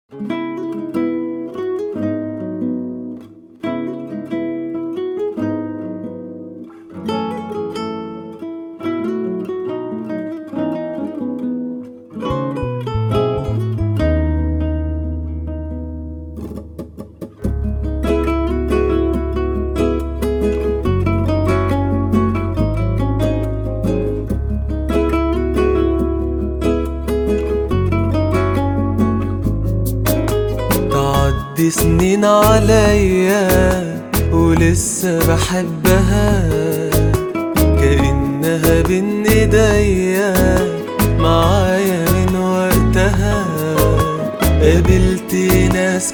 تعدي سنين عليا ولسه بحبها كأنها بين ايديا معايا من وقتها قابلت ناس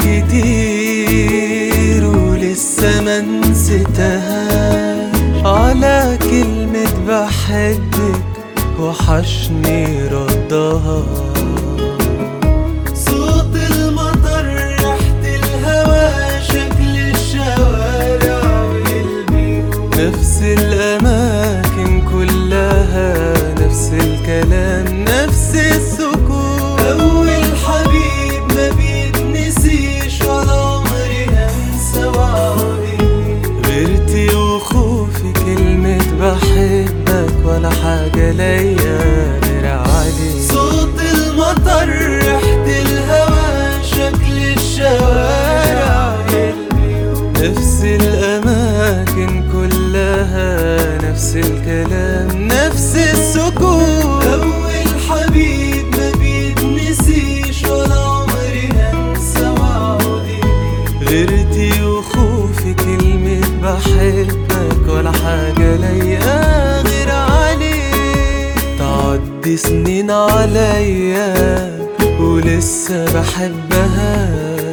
كتير ولسه ما نسيتها على كلمة بحبك وحشني ردها صوت المطر ريحة الهوا شكل الشوارع والبيوت نفس الأماكن كلها نفس الكلام نفس السكوت أول حبيب ما بيتنسيش ولا عمري هنسى وعدي غيرتي وخوفي كلمة بحبك ولا حاجة ليا غير عليك صوت المطر ريحة الهوا شكل الشوارع نفس الأماكن كلها نفس الكلام نفس السكوت أول حبيب ما بيتنسيش ولا عمري هنسى وعودي غيرتي وخوفي كلمة بحبك ولا حاجة ليا غير عليك تعدي سنين عليا ولسه بحبها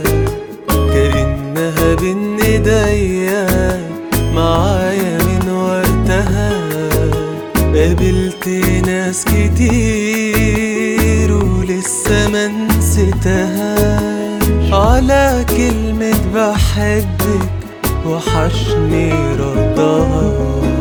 كأنها بين ايديا معايا من وقتها قابلت ناس كتير ولسه ما نسيتهاش على كلمة بحبك وحشني ردها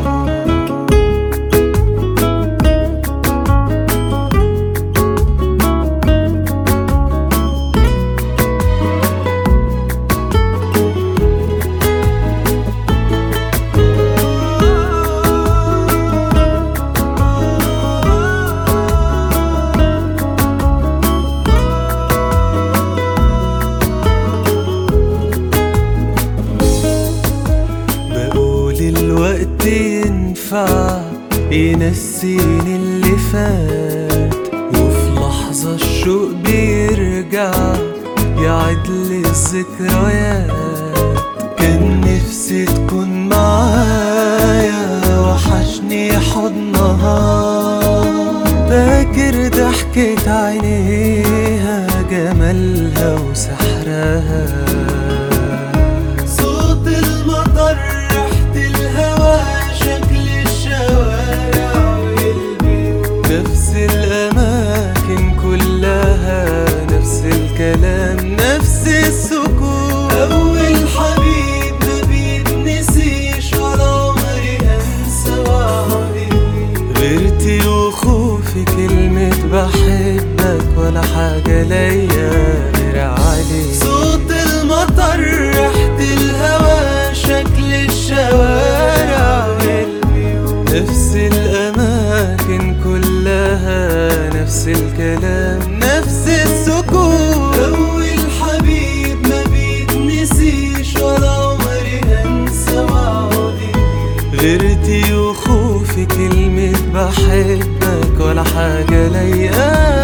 بقول الوقت ينفع ينسيني اللي فات وفي لحظة الشوق بيرجع يعدل الذكريات كان نفسي تكون معايا وحشني حضنها فاكر ضحكة عينيها جمالها وسحرها صوت المطر ريحة الهوا شكل الشوارع والبيوت نفس الأماكن كلها نفس الكلام نفس السكوت أول حبيب ما بيتنسيش ولا عمري هنسى وعدي غيرتي وخوفي كلمة بحبك ولا حاجة ليا غير عليك صوت المطر ريحة الهوا شكل الشوارع والبيوت نفس الأماكن كلها نفس الكلام نفس السكوت أول حبيب ما بيتنسيش ولا عمري هنسى وعدي غيرتي وخوفي كلمة بحبك ولا حاجة ليا